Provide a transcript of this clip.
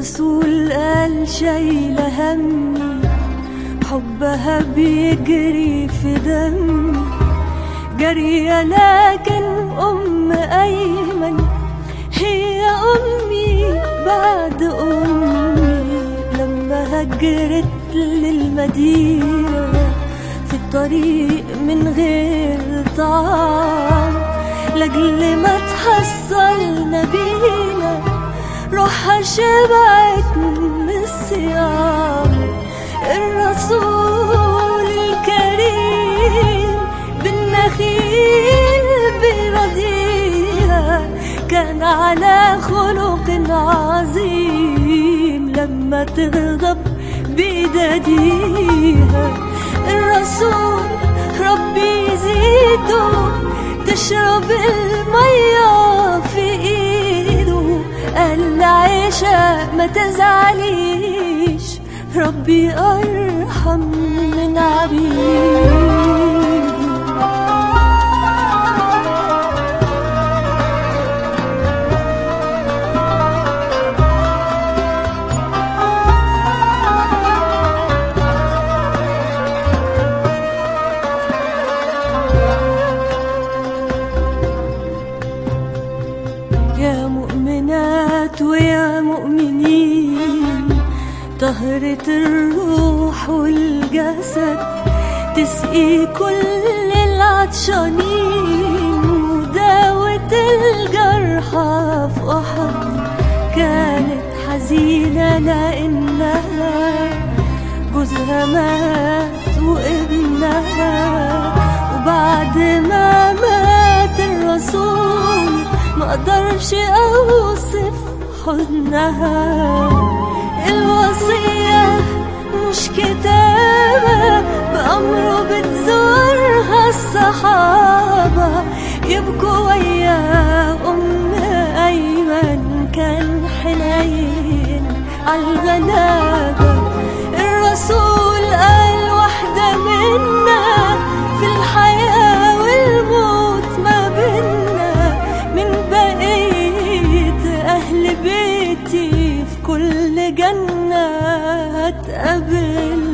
الرسول قال شايلة همي حبها بيجري في دمي جري لكن أم أيمن هي أمي بعد أمي لما هجرت للمدينة في الطريق من غير طعام لأجل ما تحصلنا بينا روحها شبعت من الصيام الرسول الكريم بالنخيل بيرضيها كان على خلق عظيم لما تغضب بيداديها الرسول ربي يزيده تشرب المية في ايده قال لعيشة ما تزعليش ربي أرحم من عبيده يا مؤمنات ويا مؤمنين طهرة الروح والجسد تسقي كل العطشانين وداوة الجرحى في أحد كانت حزينة لأنها جوزها مات وابنها وبعد ما مات الرسول ما اقدرش اوصف حزنها الوصية مش كتابة بأمره بتزورها الصحابة يبكوا ويا أم أيمن كان حنين عالغلابة الرسول قال واحدة منا في الحياة والموت ما بينا من بقية أهل بيتي في كل جنة هتقابل